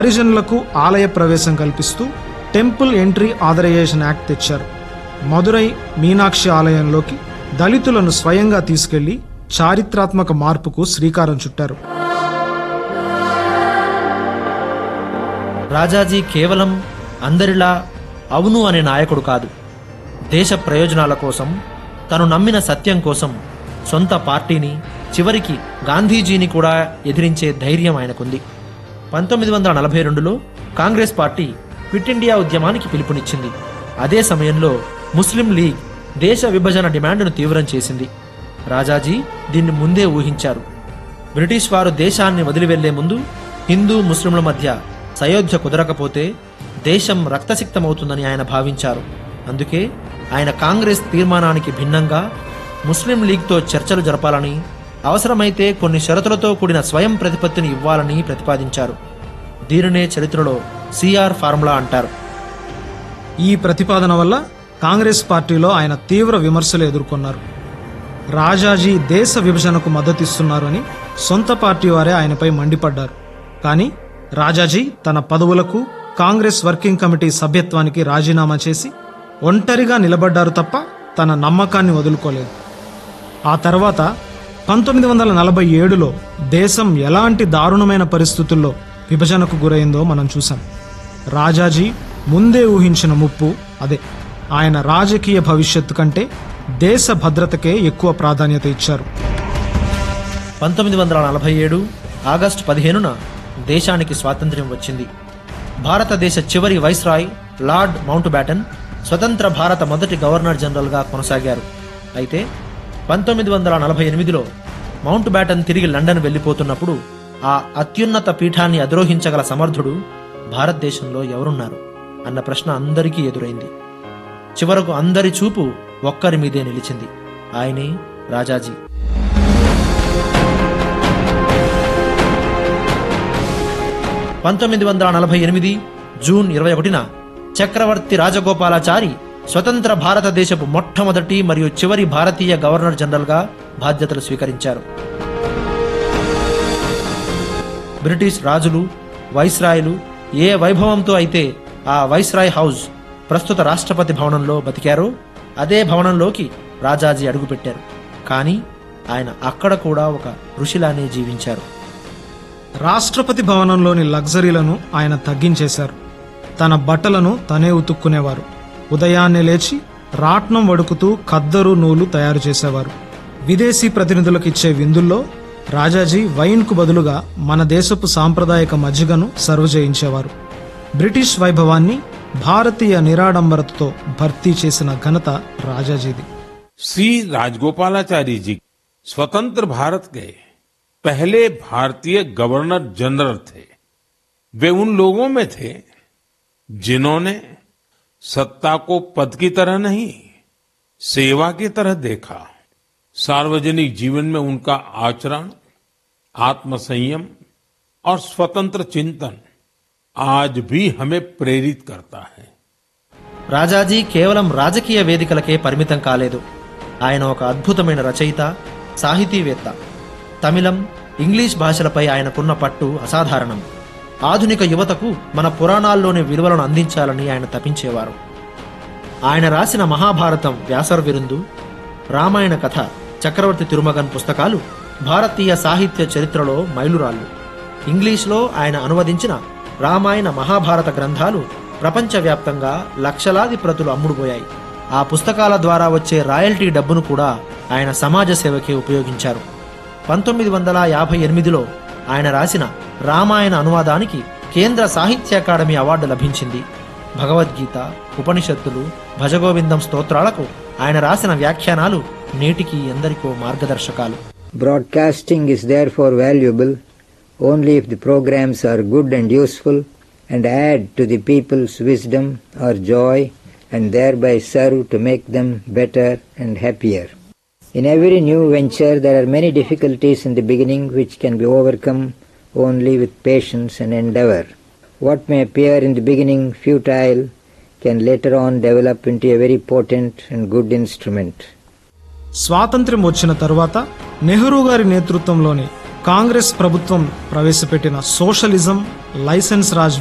హరిజనులకు ఆలయ ప్రవేశం కల్పిస్తూ టెంపుల్ ఎంట్రీ ఆథరైజేషన్ యాక్ట్ తెచ్చారు మదురై మీనాక్షి ఆలయంలోకి దళితులను స్వయంగా తీసుకెళ్లి చారిత్రాత్మక మార్పుకు శ్రీకారం చుట్టారు రాజాజీ కేవలం అందరిలా అవును అనే నాయకుడు కాదు దేశ ప్రయోజనాల కోసం తను నమ్మిన సత్యం కోసం సొంత పార్టీని చివరికి గాంధీజీని కూడా ఎదిరించే ధైర్యం ఆయనకుంది పంతొమ్మిది వందల నలభై రెండులో కాంగ్రెస్ పార్టీ క్విట్ ఇండియా ఉద్యమానికి పిలుపునిచ్చింది అదే సమయంలో ముస్లిం లీగ్ దేశ విభజన డిమాండ్ను తీవ్రం చేసింది రాజాజీ దీన్ని ముందే ఊహించారు బ్రిటిష్ వారు దేశాన్ని వదిలి వెళ్లే ముందు హిందూ ముస్లింల మధ్య సయోధ్య కుదరకపోతే దేశం రక్తసిక్తమవుతుందని ఆయన భావించారు అందుకే ఆయన కాంగ్రెస్ తీర్మానానికి భిన్నంగా ముస్లిం లీగ్తో చర్చలు జరపాలని అవసరమైతే కొన్ని షరతులతో కూడిన స్వయం ప్రతిపత్తిని ఇవ్వాలని ప్రతిపాదించారు దీనినే చరిత్రలో సిఆర్ ఫార్ములా అంటారు ఈ ప్రతిపాదన వల్ల కాంగ్రెస్ పార్టీలో ఆయన తీవ్ర విమర్శలు ఎదుర్కొన్నారు రాజాజీ దేశ విభజనకు మద్దతిస్తున్నారు అని సొంత పార్టీ వారే ఆయనపై మండిపడ్డారు కానీ రాజాజీ తన పదవులకు కాంగ్రెస్ వర్కింగ్ కమిటీ సభ్యత్వానికి రాజీనామా చేసి ఒంటరిగా నిలబడ్డారు తప్ప తన నమ్మకాన్ని వదులుకోలేదు ఆ తర్వాత పంతొమ్మిది వందల నలభై ఏడులో దేశం ఎలాంటి దారుణమైన పరిస్థితుల్లో విభజనకు గురైందో మనం చూసాం రాజాజీ ముందే ఊహించిన ముప్పు అదే ఆయన రాజకీయ భవిష్యత్తు కంటే దేశ భద్రతకే ఎక్కువ ప్రాధాన్యత ఇచ్చారు పంతొమ్మిది వందల నలభై ఏడు ఆగస్టు పదిహేనున దేశానికి స్వాతంత్ర్యం వచ్చింది భారతదేశ చివరి వైస్రాయ్ లార్డ్ మౌంట్ బ్యాటన్ స్వతంత్ర భారత మొదటి గవర్నర్ జనరల్గా కొనసాగారు అయితే పంతొమ్మిది వందల నలభై ఎనిమిదిలో మౌంట్ బ్యాటన్ తిరిగి లండన్ వెళ్ళిపోతున్నప్పుడు ఆ అత్యున్నత పీఠాన్ని అధిరోహించగల సమర్థుడు భారతదేశంలో ఎవరున్నారు అన్న ప్రశ్న అందరికీ ఎదురైంది చివరకు అందరి చూపు ఒక్కరి మీదే నిలిచింది ఆయనే రాజాజీ పంతొమ్మిది వందల నలభై ఎనిమిది జూన్ ఇరవై ఒకటిన చక్రవర్తి రాజగోపాలాచారి స్వతంత్ర భారతదేశపు మొట్టమొదటి మరియు చివరి భారతీయ గవర్నర్ జనరల్గా బాధ్యతలు స్వీకరించారు బ్రిటిష్ రాజులు వైస్రాయ్లు ఏ వైభవంతో అయితే ఆ వైస్రాయ్ హౌస్ ప్రస్తుత రాష్ట్రపతి భవనంలో బతికారో అదే భవనంలోకి రాజాజీ అడుగుపెట్టారు కానీ ఆయన అక్కడ కూడా ఒక ఋషిలానే జీవించారు రాష్ట్రపతి భవనంలోని లగ్జరీలను ఆయన తగ్గించేశారు తన బట్టలను తనే ఉతుక్కునేవారు ఉదయాన్నే లేచి రాట్నం వడుకుతూ ఖద్దరు నూలు తయారు చేసేవారు విదేశీ ప్రతినిధులకు ఇచ్చే విందుల్లో రాజాజీ వైన్కు బదులుగా మన దేశపు సాంప్రదాయక మజ్జిగను సర్వ్ చేయించేవారు బ్రిటిష్ వైభవాన్ని భారతీయ నిరాడంబరతతో భర్తీ చేసిన ఘనత రాజాజీది सी राजगोपालाचारी जी स्वतंत्र भारत के पहले भारतीय गवर्नर जनरल थे वे उन लोगों में थे जिन्होंने सत्ता को पद की तरह नहीं सेवा की तरह देखा सार्वजनिक जीवन में उनका आचरण आत्मसंयम और स्वतंत्र चिंतन आज भी हमें प्रेरित करता है రాజాజీ కేవలం రాజకీయ వేదికలకే పరిమితం కాలేదు ఆయన ఒక అద్భుతమైన రచయిత సాహితీవేత్త తమిళం ఇంగ్లీష్ భాషలపై ఆయనకున్న పట్టు అసాధారణం ఆధునిక యువతకు మన పురాణాల్లోని విలువలను అందించాలని ఆయన తపించేవారు ఆయన రాసిన మహాభారతం వ్యాసర్ విరుందు రామాయణ కథ చక్రవర్తి తిరుమగన్ పుస్తకాలు భారతీయ సాహిత్య చరిత్రలో మైలురాళ్ళు ఇంగ్లీష్లో ఆయన అనువదించిన రామాయణ మహాభారత గ్రంథాలు ప్రపంచవ్యాప్తంగా లక్షలాది ప్రతులు అమ్ముడుపోయాయి ఆ పుస్తకాల ద్వారా వచ్చే రాయల్టీ డబ్బును కూడా ఆయన సమాజ సేవకే ఉపయోగించారు పంతొమ్మిది వందల యాభై ఎనిమిదిలో ఆయన రాసిన రామాయణ అనువాదానికి కేంద్ర సాహిత్య అకాడమీ అవార్డు లభించింది భగవద్గీత ఉపనిషత్తులు భజగోవిందం స్తోత్రాలకు ఆయన రాసిన వ్యాఖ్యానాలు నేటికి ఎందరికో మార్గదర్శకాలు Broadcasting is therefore valuable only if the programs are good and useful and add to the people's wisdom or joy and thereby serve to make them better and happier. In every new venture there are many difficulties in the beginning which can be overcome only with patience and endeavor. What may appear in the beginning futile can later on develop into a very potent and good instrument. స్వాతంత్ర్యం వచ్చిన తరువాత నెహ్రూ గారి నేతృత్వంలోని కాంగ్రెస్ ప్రభుత్వం ప్రవేశపెట్టిన socialism licence Raj